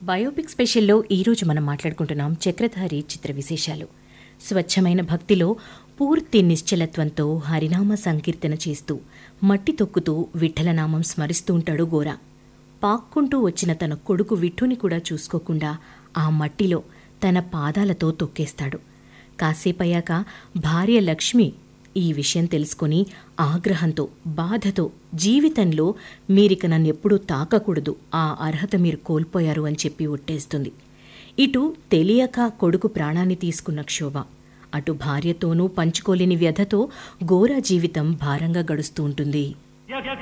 biopic స్పెషల్లో ఈరోజు మనం మాట్లాడుకుంటున్నాం చక్రధారి చిత్ర విశేషాలు స్వచ్ఛమైన భక్తిలో పూర్తి నిశ్చలత్వంతో హరినామ సంకీర్తన చేస్తూ మట్టి తొక్కుతూ విఠలనామం స్మరిస్తూ ఉంటాడు గోరా పాక్కుంటూ వచ్చిన తన కొడుకు విఠుని కూడా చూసుకోకుండా ఆ మట్టిలో తన పాదాలతో తొక్కేస్తాడు కాసేపయ్యాక భార్య లక్ష్మి ఈ విషయం తెలుసుకొని ఆగ్రహంతో బాధతో జీవితంలో మీరిక నన్నెప్పుడూ తాకకూడదు ఆ అర్హత మీరు కోల్పోయారు అని చెప్పి ఒట్టేస్తుంది ఇటు తెలియక కొడుకు ప్రాణాన్ని తీసుకున్న క్షోభ అటు భార్యతోనూ పంచుకోలేని వ్యధతో ఘోర జీవితం భారంగా గడుస్తూ ఉంటుంది యగ